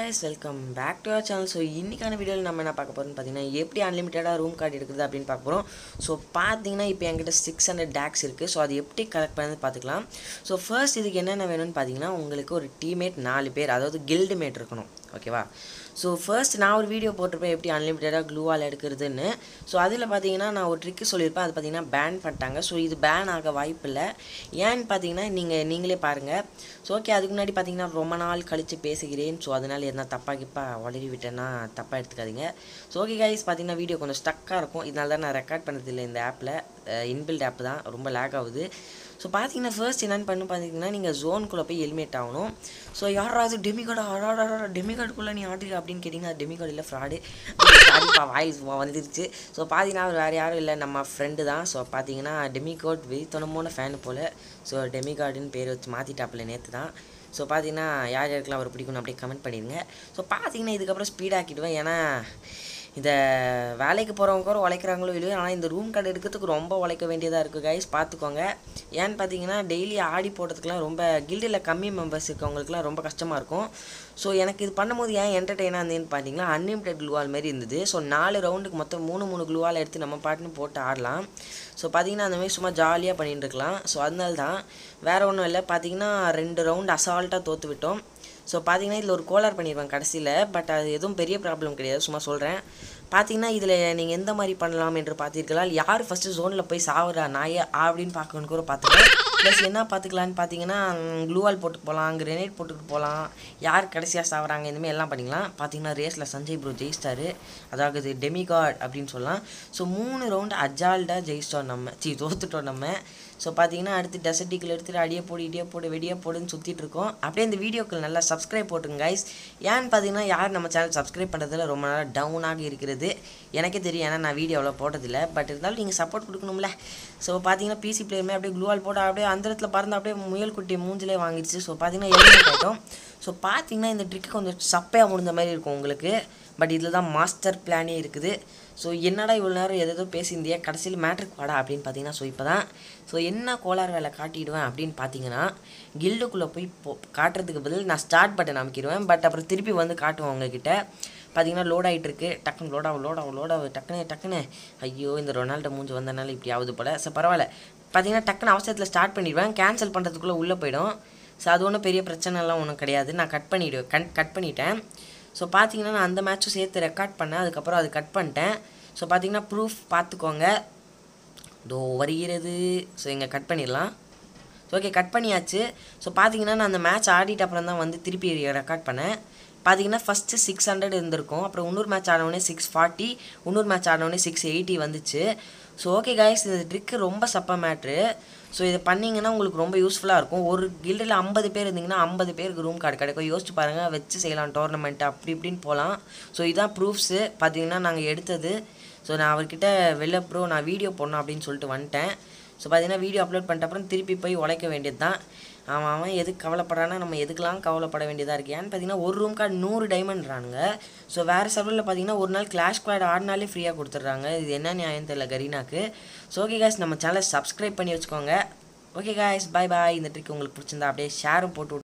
guys welcome back to our channel so இன்றைக்கான வீடியோவில் நம்ம என்ன பார்க்க போகிறோம்னு பார்த்தீங்கன்னா எப்படி அன்லிமிட்டடாக ரூம் கார்டு எடுக்குது அப்படின்னு பார்க்க போகிறோம் ஸோ பார்த்தீங்கன்னா இப்போ என்கிட்ட சிக்ஸ் ஹண்ட்ரட் டேக்ஸ் இருக்குது ஸோ அது எப்படி கலெக்ட் பண்ணது பார்த்துக்கலாம் ஸோ ஃபர்ஸ்ட் இதுக்கு என்னென்ன வேணும்னு பார்த்தீங்கன்னா உங்களுக்கு ஒரு டீம்மேட் நாலு பேர் அதாவது கில்டு மேட் இருக்கணும் ஓகேவா ஸோ ஃபர்ஸ்ட் நான் ஒரு வீடியோ போட்டிருப்பேன் எப்படி அன்லிமிட்டடாக க்ளூவால் எடுக்கிறதுன்னு ஸோ அதில் பார்த்தீங்கன்னா நான் ஒரு ட்ரிக்கு சொல்லியிருப்பேன் அது பார்த்தீங்கன்னா பேன் பண்ணிட்டாங்க ஸோ இது பேன் ஆக வாய்ப்பு இல்லை ஏன்னு பார்த்தீங்கன்னா நீங்கள் நீங்களே பாருங்கள் ஸோ ஓகே அதுக்கு முன்னாடி பார்த்தீங்கன்னா ரொம்ப நாள் கழித்து பேசுகிறேன் ஸோ அதனால் எதனா தப்பாக கிப்பாக வளரி விட்டேன்னா தப்பாக எடுத்துக்காதீங்க ஸோ ஓகே கைஸ் பார்த்தீங்கன்னா வீடியோ கொஞ்சம் ஸ்டக்காக இருக்கும் இதனால தான் நான் ரெக்கார்ட் பண்ணுறதில்லை இந்த ஆப்பில் இன்பில்ட் ஆப் தான் ரொம்ப லேக் ஆகுது ஸோ பார்த்தீங்கன்னா ஃபர்ஸ்ட் என்னென்னு பண்ணு பார்த்தீங்கன்னா நீங்கள் ஜோனுக்குள்ளே போய் எலிமினேட் ஆகணும் ஸோ யாராவது டெமிகார்டு ஆடாடா டெமிகார்டுக்குள்ளே நீ ஆடுறீங்க அப்படின்னு கேட்டிங்கன்னா டெமிகார்டு இல்லை ஃப்ராடு சாரிப்பா வாய்ஸ் வந்துருச்சு ஸோ பார்த்தீங்கன்னா அவர் வேறு யாரும் இல்லை நம்ம ஃப்ரெண்டு தான் ஸோ பார்த்தீங்கன்னா டெமிகார்ட் வெறித்தனமான ஃபேனு போல் ஸோ டெமிகார்டுன்னு பேர் வச்சு மாற்றிட்டாப்பில் நேற்று தான் ஸோ பார்த்தீங்கன்னா யார் யாருக்கெல்லாம் அவர் பிடிக்கும்னு அப்படியே கமெண்ட் பண்ணிடுங்க ஸோ பார்த்தீங்கன்னா இதுக்கப்புறம் ஸ்பீடாக்கிடுவேன் ஏன்னா இந்த வேலைக்கு போகிறவங்க கூட உழைக்கிறாங்களோ இல்லையோ ஆனால் இந்த ரூம் கார்டு எடுக்கிறதுக்கு ரொம்ப உழைக்க வேண்டியதாக இருக்குது கைஸ் பார்த்துக்கோங்க ஏன்னு பார்த்தீங்கன்னா டெய்லி ஆடி போடுறதுக்குலாம் ரொம்ப கில்டில் கம்மி மெம்பர்ஸ் இருக்கவங்களுக்குலாம் ரொம்ப கஷ்டமாக இருக்கும் ஸோ எனக்கு இது பண்ணும்போது ஏன் என்டர்டெயினாக இருந்ததுன்னு பார்த்தீங்கன்னா அன்லிமிட்டட் க்ளூவால் மாரி இருந்தது ஸோ நாலு ரவுண்டுக்கு மொத்தம் மூணு மூணு க்ளூவால் எடுத்து நம்ம பாட்டுன்னு போட்டு ஆடலாம் ஸோ பார்த்தீங்கன்னா அந்த மாதிரி சும்மா ஜாலியாக பண்ணிட்டு இருக்கலாம் ஸோ அதனால தான் வேறு ஒன்றும் இல்லை பார்த்தீங்கன்னா ரெண்டு ரவுண்டு அசால்ட்டாக தோற்று விட்டோம் ஸோ பார்த்தீங்கன்னா இதில் ஒரு கோலார் பண்ணிடுவேன் கடைசியில் பட் அது எதுவும் பெரிய ப்ராப்ளம் கிடையாது சும்மா சொல்கிறேன் பார்த்தீங்கன்னா இதில் நீங்கள் எந்த மாதிரி பண்ணலாம் என்று பார்த்தீர்களால் யார் ஃபஸ்ட்டு ஜோனில் போய் சாவுறா நாயை அப்படின்னு பார்க்கணுன்னு கூட பார்த்துக்கலாம் ப்ளஸ் என்ன பார்த்துக்கலான்னு பார்த்தீங்கன்னா க்ளூவால் போட்டு போகலாம் கிரெனேட் போட்டுட்டு போகலாம் யார் கடைசியாக சாவுறாங்க இந்தமாதிரி எல்லாம் பண்ணிக்கலாம் பார்த்தீங்கன்னா ரேஸில் சஞ்சய் ப்ரோ ஜெயிச்சிட்டாரு அதாவது டெமிகாட் அப்படின்னு சொல்லலாம் ஸோ மூணு ரவுண்டு அஜால்டாக ஜெயிச்சிட்டோம் நம்ம சி தோத்துட்டோம் நம்ம ஸோ பார்த்தீங்கன்னா அடுத்து டெசர்ட்டிக்கில் எடுத்துகிட்டு அடியே போடு இடியே போடு வெடியே போடுன்னு சுற்றிட்டு இருக்கோம் அப்படியே இந்த வீடியோக்கு நல்லா சப்ஸ்கிரைப் போட்டுங்க கைஸ் ஏன்னு பார்த்தீங்கன்னா யார் நம்ம சேனல் சப்ஸ்கிரைப் பண்ணுறதுல ரொம்ப நாளாக டவுனாக இருக்கிறது எனக்கே தெரியும் ஏன்னா நான் வீடியோ அவ்வளோ போட்டதில்லை பட் இருந்தாலும் நீங்கள் சப்போர்ட் கொடுக்கணும்ல ஸோ பார்த்தீங்கன்னா பிசி பிளேயருமே அப்படியே க்ளூவால் போட்டு அப்படியே அந்த இடத்துல பறந்து அப்படியே முயல் குட்டி மூஞ்சிலே வாங்கிடுச்சு ஸோ பார்த்தீங்கன்னா எலிமினேட் ஆகிட்டோம் ஸோ பார்த்தீங்கன்னா இந்த ட்ரிக்கு கொஞ்சம் சப்பையாக முடிஞ்ச மாதிரி இருக்கும் உங்களுக்கு பட் இதில் தான் மாஸ்டர் பிளானே இருக்குது ஸோ என்னடா இவ்வளோ நேரம் எதோ பேசியிருந்தியா கடைசியில் மேட்ருக்கு வாடா அப்படின்னு பார்த்தீங்கன்னா ஸோ இப்போ தான் ஸோ என்ன கோளாறு வேலை காட்டிடுவேன் அப்படின்னு பார்த்தீங்கன்னா கில்டுக்குள்ளே போய் போ காட்டுறதுக்கு பதில் நான் ஸ்டார்ட் பட்டன் அமைக்கிடுவேன் பட் அப்புறம் திருப்பி வந்து காட்டுவேன் உங்ககிட்ட பார்த்தீங்கன்னா லோட் ஆகிட்டு இருக்கு டக்குன்னு லோட் ஆகும் லோட் ஆகும் லோட் ஆகும் டக்குன்னு டக்குன்னு ஐயோ இந்த ரொனால்டோ மூஞ்சி வந்தனால இப்படி ஆகுது போல ஸோ பரவாயில்ல பார்த்தீங்கன்னா டக்குன்னு அவசரத்தில் ஸ்டார்ட் பண்ணிடுவேன் கேன்சல் பண்ணுறதுக்குள்ளே உள்ளே போயிடும் ஸோ அது ஒன்றும் பெரிய பிரச்சனைலாம் ஒன்றும் கிடையாது நான் கட் பண்ணிவிடுவேன் கட் கட் பண்ணிட்டேன் ஸோ பார்த்தீங்கன்னா நான் அந்த மேட்ச்சும் சேர்த்து ரெக்கார்ட் பண்ணேன் அதுக்கப்புறம் அது கட் பண்ணிட்டேன் ஸோ பார்த்தீங்கன்னா ப்ரூஃப் பார்த்துக்கோங்க தோ வருகிறது ஸோ இங்கே கட் பண்ணிடலாம் ஸோ ஓகே கட் பண்ணியாச்சு ஸோ பார்த்தீங்கன்னா நான் அந்த மேட்ச் ஆடிட்டு அப்புறம் தான் வந்து திருப்பி ரெக்கார்ட் பண்ணேன் பார்த்தீங்கன்னா ஃபஸ்ட்டு சிக்ஸ் ஹண்ட்ரட் இருந்திருக்கும் அப்புறம் இன்னொரு மேட்ச் ஆனவுடனே சிக்ஸ் ஃபார்ட்டி இன்னொரு மேட்ச் ஆனவுடனே சிக்ஸ் எயிட்டி வந்துச்சு ஸோ ஓகே கைஸ் இந்த ட்ரிக்கு ரொம்ப சப்ப மேட்ரு ஸோ இதை பண்ணிங்கன்னா உங்களுக்கு ரொம்ப யூஸ்ஃபுல்லாக இருக்கும் ஒரு கில்டில் ஐம்பது பேர் இருந்தீங்கன்னா ஐம்பது பேருக்கு ரூம் கார்டு கிடைக்கும் யோசிச்சு பாருங்கள் வச்சு செய்யலாம் டோர்னமெண்ட் அப்படி இப்படின்னு போகலாம் ஸோ இதான் ப்ரூஃப்ஸு பார்த்தீங்கன்னா நாங்கள் எடுத்தது ஸோ நான் அவர்கிட்ட வெளில ப்ரோ நான் வீடியோ போடணும் அப்படின்னு சொல்லிட்டு வந்துட்டேன் ஸோ பார்த்தீங்கன்னா வீடியோ அப்லோட் பண்ணிட்ட அப்புறம் திருப்பி போய் உழைக்க வேண்டியது தான் அவன் அவன் எதுக்கு கவலைப்படானா நம்ம எதுக்கெலாம் கவலைப்பட வேண்டியதாக இருக்குது ஏன்னு பார்த்தீங்கன்னா ஒரு ரூம் கார்டு நூறு டைமண்ட்றானுங்க ஸோ வேறு சர்வரில் பார்த்தீங்கன்னா ஒரு நாள் கிளாஷ் ஸ்குவாட் ஆடினாலே ஃப்ரீயாக கொடுத்துட்றாங்க இது என்ன நியாயம் தெரியல கரீனாக்கு ஸோ ஓகே காய்ஸ் நம்ம சேனலை சப்ஸ்கிரைப் பண்ணி வச்சுக்கோங்க ஓகே காய்ஸ் பாய் பாய் இந்த ட்ரிக் உங்களுக்கு பிடிச்சிருந்தா அப்படியே ஷேரும் போட்டு